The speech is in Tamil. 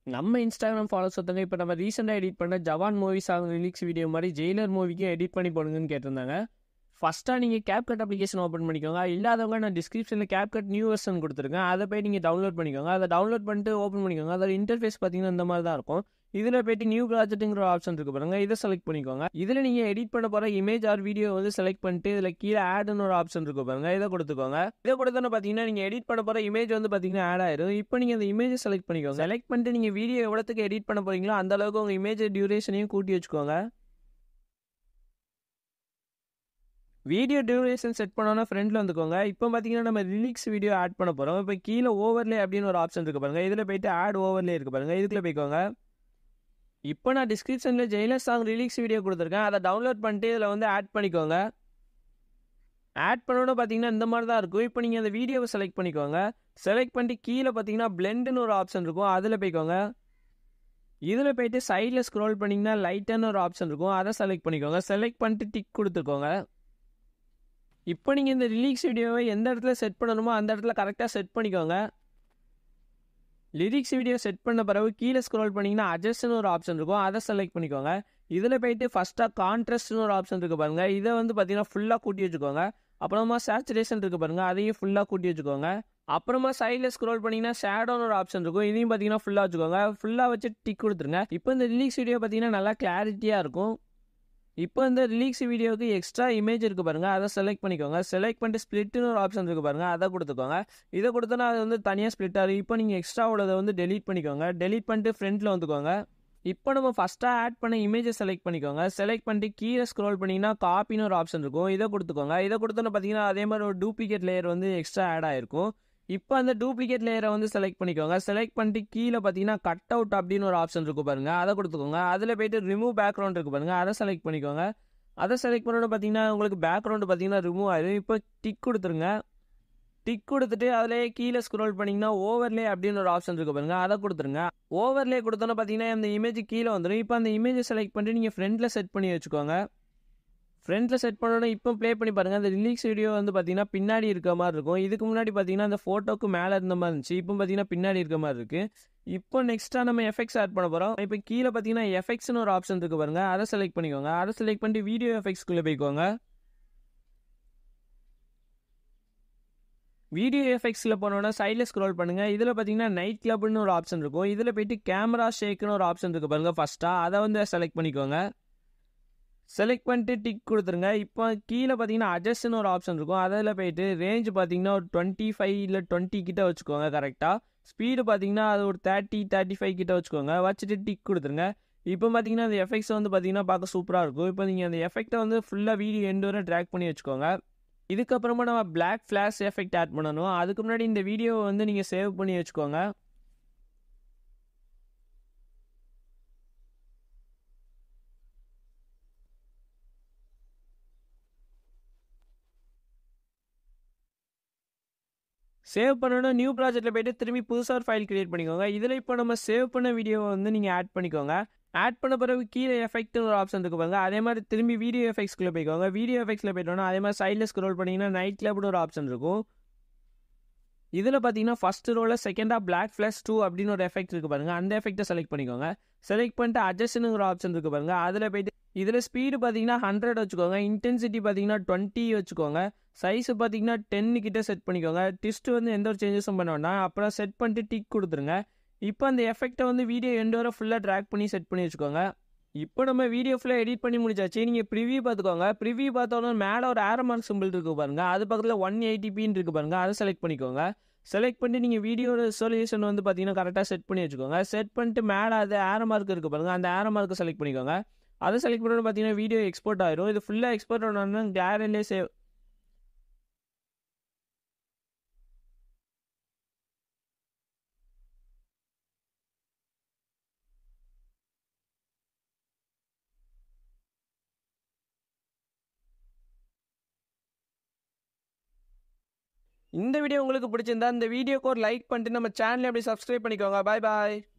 நம்ம இன்ஸ்டாகிராம் ஃபாலோஸ் ஒருத்தவங்க இப்போ நம்ம ரீசெண்டாக எடிட் பண்ண Jawan movie song reels video மாதிரி ஜெயிலர் மூவிக்கும் எடிட் பண்ணி போடுங்கன்னு கேட்டிருந்தாங்க ஃபஸ்ட்டாக நீங்கள் கேப்கட் அப்ளிகேஷன் ஓப்பன் பண்ணிக்கோங்க இல்லாதவங்க நான் டிஸ்கிரிப்ஷனில் கேப்கட் நியூ வெர்ஷன் கொடுத்துருக்கேன் அதை போய் நீங்கள் டவுன்லோட் பண்ணிக்கோங்க அதை டவுன்லோட் பண்ணிட்டு ஓப்பன் பண்ணிக்கோங்க அதோட இன்டர்ஃபேஸ் பார்த்தீங்கன்னா இந்த மாதிரி தான் இருக்கும் இதில் போயிட்டு நியூ ப்ராஜெக்ட்டுங்கிற ஆப்ஷன் இருக்கு பாருங்க இதை செலக்ட் பண்ணிக்கோங்க இதில் நீங்கள் எடிட் பண்ண போகிற இமேஜ் ஆர் வீடியோ வந்து செலக்ட் பண்ணிட்டு இதில் கீழே ஆடுன்னு ஒரு ஆப்ஷன் இருக்கு பாருங்க இதை கொடுத்துக்கோங்க இதை கொடுத்தோன்னு பார்த்தீங்கன்னா நீங்கள் எடிட் பண்ண போகிற இமேஜ் வந்து பார்த்தீங்கன்னா ஆட் ஆயிரும் இப்போ நீங்கள் அந்த இமேஜை செலக்ட் பண்ணிக்கோங்க செலக்ட் பண்ணிட்டு நீங்கள் வீடியோ எவ்வளோத்துக்கு எடிட் பண்ண போறீங்களோ அந்த அளவுக்கு உங்கள் இமேஜ் டியூரேஷனையும் கூட்டி வச்சுக்கோங்க வீடியோ டியூரேஷன் செட் பண்ணோன்னா ஃப்ரெண்டில் வந்துக்கோங்க இப்போ பார்த்தீங்கன்னா நம்ம ரிலீக்ஸ் வீடியோ ஆட் பண்ண போகிறோம் இப்போ கீழே ஓவர்லே அப்படின்னு ஒரு ஆப்ஷன் இருக்கு பாருங்க இதில் போயிட்டு ஆட் ஓவர்லே இருக்கு பாருங்க இதுக்குள்ள போய்க்கோங்க இப்போ நான் டிஸ்கிரிப்ஷனில் ஜெயிலர் சாங் ரிலீக்ஸ் வீடியோ கொடுத்துருக்கேன் அதை டவுன்லோட் பண்ணிட்டு இதில் வந்து ஆட் பண்ணிக்கோங்க ஆட் பண்ணோட பார்த்தீங்கன்னா இந்த மாதிரி தான் இருக்கும் இப்போ நீங்கள் அந்த வீடியோவை செலக்ட் பண்ணிக்கோங்க செலக்ட் பண்ணிட்டு கீழே பார்த்தீங்கன்னா பிளெண்டுன்னு ஒரு ஆப்ஷன் இருக்கும் அதில் போய்க்கோங்க இதில் போயிட்டு சைடில் ஸ்க்ரோல் பண்ணிங்கன்னா லைட்டான ஒரு ஆப்ஷன் இருக்கும் அதை செலக்ட் பண்ணிக்கோங்க செலக்ட் பண்ணிட்டு டிக் கொடுத்துக்கோங்க இப்போ நீங்கள் இந்த ரிலீக்ஸ் வீடியோவை எந்த இடத்துல செட் பண்ணணுமோ அந்த இடத்துல கரெக்டாக செட் பண்ணிக்கோங்க லிரிக்ஸ் வீடியோ செட் பண்ண பிறகு கீழே ஸ்க்ரோல் பண்ணிங்கன்னா அட்ஜஸ்ட்னு ஒரு ஆப்ஷன் இருக்கும் அதை செலக்ட் பண்ணிக்கோங்க இதில் போயிட்டு ஃபஸ்ட்டாக கான்ட்ராஸ்ட்னு ஒரு ஆப்ஷன் இருக்குது பாருங்கள் இதை வந்து பார்த்தீங்கன்னா ஃபுல்லாக கூட்டி வச்சுக்கோங்க அப்புறமா சேச்சுரேஷன் இருக்குது பாருங்கள் அதையும் ஃபுல்லாக கூட்டி வச்சுக்கோங்க அப்புறமா சைடில் ஸ்க்ரோல் பண்ணிங்கன்னா ஷேடோன்னு ஒரு ஆப்ஷன் இருக்கும் இதையும் பார்த்தீங்கன்னா ஃபுல்லாக வச்சுக்கோங்க ஃபுல்லாக வச்சு டிக் கொடுத்துருங்க இப்போ இந்த ரிலீக்ஸ் வீடியோ பார்த்தீங்கன்னா நல்லா கிளாரிட்டியாக இருக்கும் இப்போ இந்த ரிலீக்ஸ் வீடியோவுக்கு எக்ஸ்ட்ரா இமேஜ் இருக்குது பாருங்கள் அதை செலக்ட் பண்ணிக்கோங்க செலக்ட் பண்ணிட்டு ஸ்ப்ளிட்னு ஒரு ஆப்ஷன் இருக்குது பாருங்கள் அதை கொடுத்துக்கோங்க இதை கொடுத்தோன்னா அது வந்து தனியாக ஸ்ப்ளிட் ஆகும் இப்போ நீங்கள் எக்ஸ்ட்ரா உள்ளதை வந்து டெலீட் பண்ணிக்கோங்க டெலீட் பண்ணிட்டு ஃப்ரண்ட்டில் வந்துக்கோங்க இப்போ நம்ம ஃபஸ்ட்டாக ஆட் பண்ண இமேஜை செலக்ட் பண்ணிக்கோங்க செலக்ட் பண்ணிட்டு கீழே ஸ்க்ரோல் பண்ணிங்கன்னா காப்பின்னு ஒரு ஆப்ஷன் இருக்கும் இதை கொடுத்துக்கோங்க இதை கொடுத்தோன்னு பார்த்தீங்கன்னா அதே மாதிரி ஒரு டூப்ளிகேட் லேயர் வந்து எக்ஸ்ட்ரா ஆட் ஆயிருக்கும் இப்போ அந்த டூப்ளிகேட் லேயரை வந்து செலக்ட் பண்ணிக்கோங்க செலக்ட் பண்ணிட்டு கீழே பார்த்தீங்கன்னா கட் அவுட் அப்படின்னு ஒரு ஆப்ஷன் இருக்கும் பாருங்க அதை கொடுத்துக்கோங்க அதில் போயிட்டு ரிமூவ் பேக்ரவுண்ட் இருக்கு பாருங்க அதை செலக்ட் பண்ணிக்கோங்க அதை செலக்ட் பண்ணோட பார்த்தீங்கன்னா உங்களுக்கு பேக்ரவுண்டு பார்த்தீங்கன்னா ரிமூவ் ஆயிடும் இப்போ டிக் கொடுத்துருங்க டிக் கொடுத்துட்டு அதிலே கீழே ஸ்க்ரோல் பண்ணிங்கன்னா ஓவர்லே அப்படின்னு ஒரு ஆப்ஷன் இருக்கு பாருங்க அதை கொடுத்துருங்க ஓவர்லே கொடுத்தோன்னா பார்த்தீங்கன்னா அந்த இமேஜ் கீழே வந்துடும் இப்போ அந்த இமேஜை செலக்ட் பண்ணிட்டு நீங்கள் ஃப்ரண்ட்டில் செட் பண்ணி வச்சுக்கோங்க ஃப்ரண்ட்டில் செட் பண்ணோன்னா இப்போ ப்ளே பண்ணி பாருங்கள் அந்த ரிலீக்ஸ் வீடியோ வந்து பார்த்தீங்கன்னா பின்னாடி இருக்க மாதிரி இருக்கும் இதுக்கு முன்னாடி பார்த்தீங்கன்னா அந்த ஃபோட்டோக்கு மேலே இருந்த மாதிரி இருந்துச்சு இப்போ பார்த்தீங்கன்னா பின்னாடி இருக்க மாதிரி இருக்குது இப்போ நெக்ஸ்ட்டாக நம்ம எஃபெக்ட்ஸ் ஆட் பண்ண போகிறோம் இப்போ கீழே பார்த்தீங்கன்னா எஃபெக்ட்ஸ்னு ஒரு ஆப்ஷன் இருக்குது பாருங்க அதை செலக்ட் பண்ணிக்கோங்க அதை செலக்ட் பண்ணிட்டு வீடியோ எஃபெக்ட்ஸ்குள்ளே போய்க்கோங்க வீடியோ எஃபெக்ட்ஸில் போனோன்னா சைடில் ஸ்க்ரோல் பண்ணுங்கள் இதில் பார்த்தீங்கன்னா நைட் கிளப்னு ஒரு ஆப்ஷன் இருக்கும் இதில் போயிட்டு கேமரா ஷேக்குன்னு ஒரு ஆப்ஷன் இருக்குது பாருங்கள் ஃபஸ்ட்டாக அதை வந்து செலக்ட் பண்ணிக்கோங்க செலக்ட் பண்ணிட்டு டிக் கொடுத்துருங்க இப்போ கீழே பார்த்தீங்கன்னா அட்ஜஸ்ட்னு ஒரு ஆப்ஷன் இருக்கும் அதில் போயிட்டு ரேஞ்ச் பார்த்தீங்கன்னா ஒரு டுவெண்ட்டி ஃபைவ் இல்லை டுவெண்ட்டி கிட்ட வச்சுக்கோங்க கரெக்டாக ஸ்பீடு பார்த்தீங்கன்னா அது ஒரு தேர்ட்டி தேர்ட்டி ஃபைவ் கிட்ட வச்சுக்கோங்க வச்சுட்டு டிக் கொடுத்துருங்க இப்போ பார்த்தீங்கன்னா அந்த எஃபெக்ட்ஸ் வந்து பார்த்தீங்கன்னா பார்க்க சூப்பராக இருக்கும் இப்போ நீங்கள் அந்த எஃபெக்ட்டை வந்து ஃபுல்லாக வீடியோ எண்டு வரை ட்ராக் பண்ணி வச்சுக்கோங்க இதுக்கப்புறமா நம்ம பிளாக் ஃப்ளாஷ் எஃபெக்ட் ஆட் பண்ணணும் அதுக்கு முன்னாடி இந்த வீடியோவை வந்து நீங்கள் சேவ் பண்ணி வச்சுக்கோங்க சேவ் பண்ணணும் நியூ ப்ராஜெக்ட்டில் போயிட்டு திரும்பி புதுசாக ஒரு ஃபைல் கிரியேட் பண்ணிக்கோங்க இதில் இப்போ நம்ம சேவ் பண்ண வீடியோவை வந்து நீங்கள் ஆட் பண்ணிக்கோங்க ஆட் பண்ண பிறகு கீழே எஃபெக்ட்னு ஒரு ஆப்ஷன் இருக்கு பாருங்க அதே மாதிரி திரும்பி வீடியோ எஃபெக்ட்ஸ்க்குள்ளே போய்க்கோங்க வீடியோ எஃபெக்ட்ஸில் போயிட்டோன்னா அதே மாதிரி சைடில் ஸ்க்ரோல் பண்ணிங்கன்னா நைட் கிளப்னு ஒரு ஆப்ஷன் இருக்கும் இதில் பார்த்தீங்கன்னா ஃபஸ்ட் ரோவில் செகண்டாக பிளாக் ஃப்ளாஷ் டூ அப்படின்னு ஒரு எஃபெக்ட் இருக்குது பாருங்க அந்த எஃபெக்ட்டை செலக்ட் பண்ணிக்கோங்க செலக்ட் பண்ணிட்டு அட்ஜஸ்ட்னு ஒரு ஆப்ஷன் இருக்குது பாருங்க அதில் போயிட்டு இதில் ஸ்பீடு பார்த்தீங்கன்னா ஹண்ட்ரட் வச்சுக்கோங்க இன்டென்சிட்டி பார்த்தீங்கன்னா டுவெண்ட்டி வச்சுக்கோங்க சைஸ் பார்த்தீங்கன்னா டென்னு கிட்ட செட் பண்ணிக்கோங்க டிஸ்ட் வந்து எந்த ஒரு சேஞ்சஸும் பண்ண வேண்டாம் அப்புறம் செட் பண்ணிட்டு டிக் கொடுத்துருங்க இப்போ அந்த எஃபெக்ட்டை வந்து வீடியோ எண்டு வரை ஃபுல்லாக ட்ராக் பண்ணி செட் பண்ணி வச்சுக்கோங்க இப்போ நம்ம வீடியோ ஃபுல்லாக எடிட் பண்ணி முடிச்சாச்சு நீங்கள் ப்ரிவியூ பார்த்துக்கோங்க ப்ரிவியூ பார்த்தோன்னா மேலே ஒரு ஆரோ மார்க் சிம்பிள் இருக்கு பாருங்க அது பக்கத்தில் ஒன் எயிட்டிபின்னு இருக்கு பாருங்க அதை செலக்ட் பண்ணிக்கோங்க செலக்ட் பண்ணிட்டு நீங்கள் வீடியோ ரெசல்யூஷன் வந்து பார்த்தீங்கன்னா கரெக்டாக செட் பண்ணி வச்சுக்கோங்க செட் பண்ணிட்டு மேலே அது ஆரோ மார்க் இருக்கு பாருங்க அந்த ஆரோ மார்க்கை செலக்ட் பண்ணிக்கோங்க அதை செலக்ட் பண்ணணும் பார்த்தீங்கன்னா வீடியோ எக்ஸ்போர்ட் ஆயிரும் இது ஃபுல்லாக எக்ஸ்போர்ட் ஆனோன்னா கேரண்ட்லேயே சேவ் இந்த வீடியோ உங்களுக்கு பிடிச்சிருந்தா இந்த வீடியோக்கு ஒரு லைக் பண்ணிட்டு நம்ம சேனலை அப்படி சப்ஸ்கிரைப் பண்ணிக்கோங்க பாய் பாய்